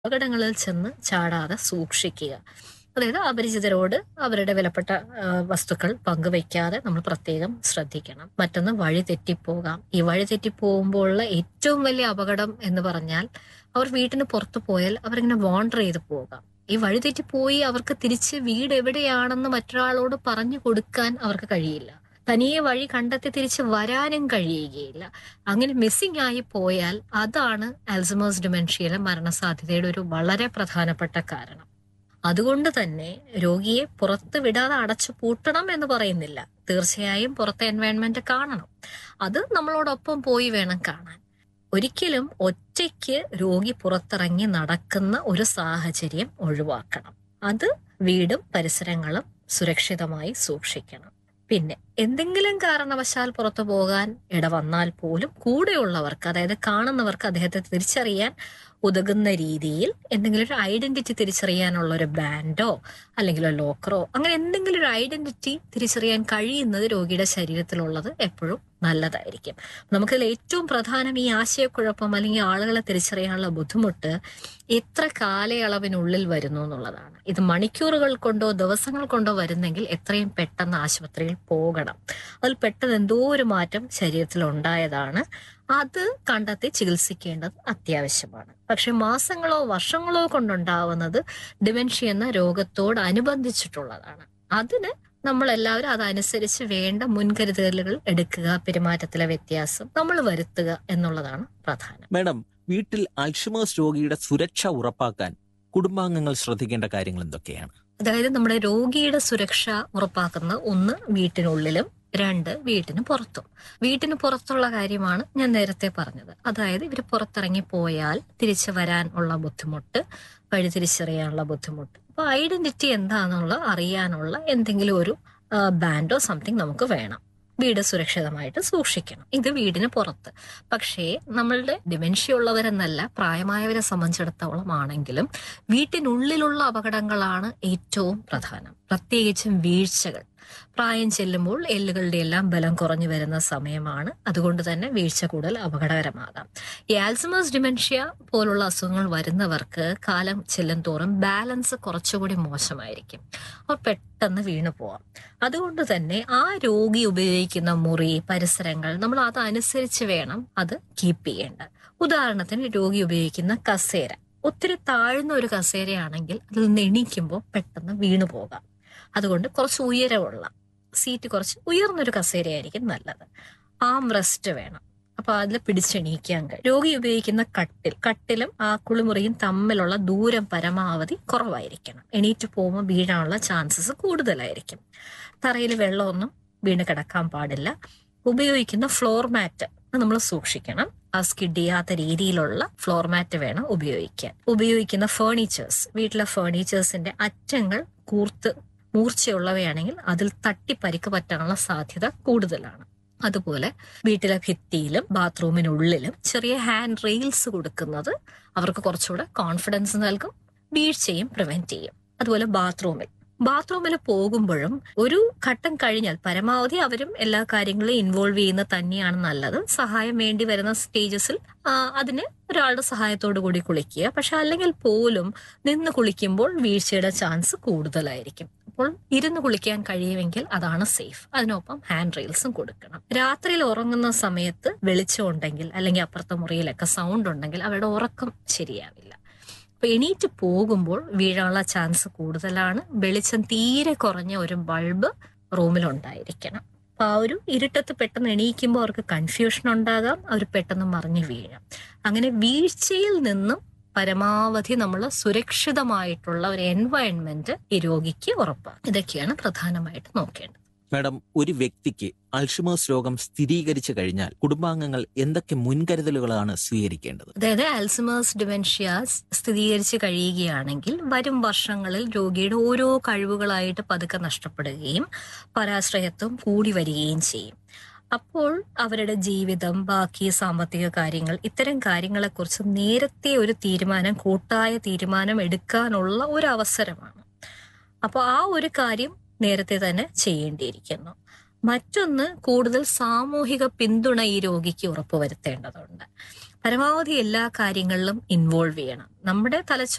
അപകടങ്ങളിൽ ചെന്ന് ചാടാതെ സൂക്ഷിക്കുക അതായത് അപരിചിതരോട് അവരുടെ വിലപ്പെട്ട ആ, വസ്തുക്കൾ പങ്കുവയ്ക്കാതെ നമ്മൾ പ്രത്യേകം ശ്രദ്ധിക്കണം മറ്റൊന്ന് വഴി തെറ്റിപ്പോകാം ഈ വഴി തെറ്റിപ്പോകുമ്പോഴുള്ള ഏറ്റവും വലിയ അപകടം എന്ന് പറഞ്ഞാൽ അവർ വീട്ടിന് പുറത്തു പോയാൽ അവരിങ്ങനെ വാണ്ടർ ചെയ്ത് പോകാം ഈ വഴി തെറ്റിപ്പോയി അവർക്ക് തിരിച്ച് വീട് എവിടെയാണെന്ന് മറ്റൊരാളോട് പറഞ്ഞു കൊടുക്കാൻ അവർക്ക് കഴിയില്ല തനിയെ വഴി കണ്ടെത്തി തിരിച്ച് വരാനും കഴിയുകയില്ല അങ്ങനെ മിസ്സിംഗ് ആയി പോയാൽ അതാണ് ആൽസമേഴ്സ് ഡിമെൻഷ്യയിലെ മരണസാധ്യതയുടെ ഒരു വളരെ പ്രധാനപ്പെട്ട കാരണം അതുകൊണ്ട് തന്നെ രോഗിയെ പുറത്ത് വിടാതെ അടച്ചു പൂട്ടണം എന്ന് പറയുന്നില്ല തീർച്ചയായും പുറത്തെ എൻവയൺമെന്റ് കാണണം അത് നമ്മളോടൊപ്പം പോയി വേണം കാണാൻ ഒരിക്കലും ഒറ്റയ്ക്ക് രോഗി പുറത്തിറങ്ങി നടക്കുന്ന ഒരു സാഹചര്യം ഒഴിവാക്കണം അത് വീടും പരിസരങ്ങളും സുരക്ഷിതമായി സൂക്ഷിക്കണം പിന്നെ എന്തെങ്കിലും കാരണവശാൽ പുറത്തു പോകാൻ ഇടവന്നാൽ പോലും കൂടെയുള്ളവർക്ക് അതായത് കാണുന്നവർക്ക് അദ്ദേഹത്തെ തിരിച്ചറിയാൻ ഉതകുന്ന രീതിയിൽ എന്തെങ്കിലും ഒരു ഐഡന്റിറ്റി തിരിച്ചറിയാനുള്ള ഒരു ബാൻഡോ അല്ലെങ്കിൽ ഒരു ലോക്കറോ അങ്ങനെ എന്തെങ്കിലും ഒരു ഐഡന്റിറ്റി തിരിച്ചറിയാൻ കഴിയുന്നത് രോഗിയുടെ ശരീരത്തിലുള്ളത് എപ്പോഴും നല്ലതായിരിക്കും നമുക്കതിൽ ഏറ്റവും പ്രധാനം ഈ ആശയക്കുഴപ്പം അല്ലെങ്കിൽ ആളുകളെ തിരിച്ചറിയാനുള്ള ബുദ്ധിമുട്ട് എത്ര കാലയളവിനുള്ളിൽ വരുന്നു എന്നുള്ളതാണ് ഇത് മണിക്കൂറുകൾ കൊണ്ടോ ദിവസങ്ങൾ കൊണ്ടോ വരുന്നെങ്കിൽ എത്രയും പെട്ടെന്ന് ആശുപത്രിയിൽ പോകണം അതിൽ പെട്ടെന്ന് എന്തോ ഒരു മാറ്റം ശരീരത്തിൽ ഉണ്ടായതാണ് അത് കണ്ടെത്തി ചികിത്സിക്കേണ്ടത് അത്യാവശ്യമാണ് പക്ഷെ മാസങ്ങളോ വർഷങ്ങളോ കൊണ്ടുണ്ടാവുന്നത് ഡിമെൻഷ്യ എന്ന രോഗത്തോട് അനുബന്ധിച്ചിട്ടുള്ളതാണ് അതിന് നമ്മൾ എല്ലാവരും അതനുസരിച്ച് വേണ്ട മുൻകരുതലുകൾ എടുക്കുക പെരുമാറ്റത്തിലെ വ്യത്യാസം നമ്മൾ വരുത്തുക എന്നുള്ളതാണ് പ്രധാനം മാഡം വീട്ടിൽ അൽഷിമേഴ്സ് രോഗിയുടെ സുരക്ഷ ഉറപ്പാക്കാൻ കുടുംബാംഗങ്ങൾ ശ്രദ്ധിക്കേണ്ട കാര്യങ്ങൾ എന്തൊക്കെയാണ് അതായത് നമ്മുടെ രോഗിയുടെ സുരക്ഷ ഉറപ്പാക്കുന്ന ഒന്ന് വീട്ടിനുള്ളിലും രണ്ട് വീട്ടിന് പുറത്തും വീട്ടിന് പുറത്തുള്ള കാര്യമാണ് ഞാൻ നേരത്തെ പറഞ്ഞത് അതായത് ഇവർ പുറത്തിറങ്ങി പോയാൽ തിരിച്ചു വരാൻ ഉള്ള ബുദ്ധിമുട്ട് വഴി തിരിച്ചറിയാനുള്ള ബുദ്ധിമുട്ട് അപ്പൊ ഐഡന്റിറ്റി എന്താണെന്നുള്ള അറിയാനുള്ള എന്തെങ്കിലും ഒരു ബാൻഡോ സംതിങ് നമുക്ക് വേണം വീട് സുരക്ഷിതമായിട്ട് സൂക്ഷിക്കണം ഇത് വീടിന് പുറത്ത് പക്ഷേ നമ്മളുടെ ഡിമെൻഷ്യ ഉള്ളവരെന്നല്ല പ്രായമായവരെ സംബന്ധിച്ചിടത്തോളം ആണെങ്കിലും വീട്ടിനുള്ളിലുള്ള അപകടങ്ങളാണ് ഏറ്റവും പ്രധാനം പ്രത്യേകിച്ചും വീഴ്ചകൾ പ്രായം ചെല്ലുമ്പോൾ എല്ലുകളുടെ എല്ലാം ബലം കുറഞ്ഞു വരുന്ന സമയമാണ് അതുകൊണ്ട് തന്നെ വീഴ്ച കൂടുതൽ അപകടകരമാകാം ഈ ആൽസമേഴ്സ് ഡിമെൻഷ്യ പോലുള്ള അസുഖങ്ങൾ വരുന്നവർക്ക് കാലം ചെല്ലും തോറും ബാലൻസ് കുറച്ചുകൂടി മോശമായിരിക്കും അവർ പെട്ടെന്ന് വീണു പോവാം അതുകൊണ്ട് തന്നെ ആ രോഗി ഉപയോഗിക്കുന്ന മുറി പരിസരങ്ങൾ നമ്മൾ അതനുസരിച്ച് വേണം അത് കീപ്പ് ചെയ്യേണ്ടത് ഉദാഹരണത്തിന് രോഗി ഉപയോഗിക്കുന്ന കസേര ഒത്തിരി താഴ്ന്ന ഒരു കസേരയാണെങ്കിൽ അതിൽ നിന്ന് എണീക്കുമ്പോൾ പെട്ടെന്ന് വീണു പോകാം അതുകൊണ്ട് കുറച്ച് ഉയരമുള്ള സീറ്റ് കുറച്ച് ഉയർന്നൊരു കസേരയായിരിക്കും നല്ലത് ആം റെസ്റ്റ് വേണം അപ്പൊ അതിൽ പിടിച്ചെണീക്കാൻ കഴിയും രോഗി ഉപയോഗിക്കുന്ന കട്ടിൽ കട്ടിലും ആ കുളിമുറിയും തമ്മിലുള്ള ദൂരം പരമാവധി കുറവായിരിക്കണം എണീറ്റ് പോകുമ്പോൾ വീഴാനുള്ള ചാൻസസ് കൂടുതലായിരിക്കും തറയിൽ വെള്ളമൊന്നും വീണ് കിടക്കാൻ പാടില്ല ഉപയോഗിക്കുന്ന ഫ്ലോർ മാറ്റ് നമ്മൾ സൂക്ഷിക്കണം ആ സ്കിഡ് ചെയ്യാത്ത രീതിയിലുള്ള ഫ്ലോർ മാറ്റ് വേണം ഉപയോഗിക്കാൻ ഉപയോഗിക്കുന്ന ഫേർണിച്ചേഴ്സ് വീട്ടിലെ ഫേർണിച്ചേഴ്സിന്റെ അറ്റങ്ങൾ കൂർത്ത് മൂർച്ചയുള്ളവയാണെങ്കിൽ അതിൽ തട്ടി പരിക്ക് പറ്റാനുള്ള സാധ്യത കൂടുതലാണ് അതുപോലെ വീട്ടിലെ ഭിത്തിയിലും ബാത്റൂമിനുള്ളിലും ചെറിയ ഹാൻഡ് റെയിൽസ് കൊടുക്കുന്നത് അവർക്ക് കുറച്ചുകൂടെ കോൺഫിഡൻസ് നൽകും വീഴ്ചയും പ്രിവെന്റ് ചെയ്യും അതുപോലെ ബാത്റൂമിൽ ബാത്റൂമിൽ പോകുമ്പോഴും ഒരു ഘട്ടം കഴിഞ്ഞാൽ പരമാവധി അവരും എല്ലാ കാര്യങ്ങളും ഇൻവോൾവ് ചെയ്യുന്ന തന്നെയാണ് നല്ലത് സഹായം വേണ്ടി വരുന്ന സ്റ്റേജസിൽ ആ, അതിന് ഒരാളുടെ സഹായത്തോടു കൂടി കുളിക്കുക പക്ഷെ അല്ലെങ്കിൽ പോലും നിന്ന് കുളിക്കുമ്പോൾ വീഴ്ചയുടെ ചാൻസ് കൂടുതലായിരിക്കും അപ്പോൾ ഇരുന്ന് കുളിക്കാൻ കഴിയുമെങ്കിൽ അതാണ് സേഫ് അതിനൊപ്പം ഹാൻഡ് റെയിൽസും കൊടുക്കണം രാത്രിയിൽ ഉറങ്ങുന്ന സമയത്ത് വെളിച്ചം ഉണ്ടെങ്കിൽ അല്ലെങ്കിൽ അപ്പുറത്തെ മുറിയിലൊക്കെ സൗണ്ട് ഉണ്ടെങ്കിൽ അവരുടെ ഉറക്കം ശരിയാവില്ല അപ്പൊ എണീറ്റ് പോകുമ്പോൾ വീഴാനുള്ള ചാൻസ് കൂടുതലാണ് വെളിച്ചം തീരെ കുറഞ്ഞ ഒരു ബൾബ് റൂമിൽ ഉണ്ടായിരിക്കണം അപ്പൊ ആ ഒരു ഇരുട്ടത്ത് പെട്ടെന്ന് എണീക്കുമ്പോൾ അവർക്ക് കൺഫ്യൂഷൻ ഉണ്ടാകാം അവർ പെട്ടെന്ന് മറിഞ്ഞു വീഴാം അങ്ങനെ വീഴ്ചയിൽ നിന്നും പരമാവധി നമ്മൾ സുരക്ഷിതമായിട്ടുള്ള ഒരു എൻവയൺമെന്റ് ഈ രോഗിക്ക് ഉറപ്പാക്കും ഇതൊക്കെയാണ് പ്രധാനമായിട്ട് നോക്കേണ്ടത് മാഡം ഒരു വ്യക്തിക്ക് അൽഷിമേഴ്സ് രോഗം സ്ഥിരീകരിച്ചു കഴിഞ്ഞാൽ കുടുംബാംഗങ്ങൾ എന്തൊക്കെ മുൻകരുതലുകളാണ് സ്വീകരിക്കേണ്ടത് അതായത് ആൽസിമേഴ്സ് ഡിമെൻഷ്യ സ്ഥിരീകരിച്ച് കഴിയുകയാണെങ്കിൽ വരും വർഷങ്ങളിൽ രോഗിയുടെ ഓരോ കഴിവുകളായിട്ട് പതുക്കെ നഷ്ടപ്പെടുകയും പരാശ്രയത്വം കൂടി വരികയും ചെയ്യും അപ്പോൾ അവരുടെ ജീവിതം ബാക്കി സാമ്പത്തിക കാര്യങ്ങൾ ഇത്തരം കാര്യങ്ങളെക്കുറിച്ച് നേരത്തെ ഒരു തീരുമാനം കൂട്ടായ തീരുമാനം എടുക്കാനുള്ള ഒരു അവസരമാണ് അപ്പോൾ ആ ഒരു കാര്യം നേരത്തെ തന്നെ ചെയ്യേണ്ടിയിരിക്കുന്നു മറ്റൊന്ന് കൂടുതൽ സാമൂഹിക പിന്തുണ ഈ രോഗിക്ക് ഉറപ്പുവരുത്തേണ്ടതുണ്ട് പരമാവധി എല്ലാ കാര്യങ്ങളിലും ഇൻവോൾവ് ചെയ്യണം നമ്മുടെ തലച്ചോറ്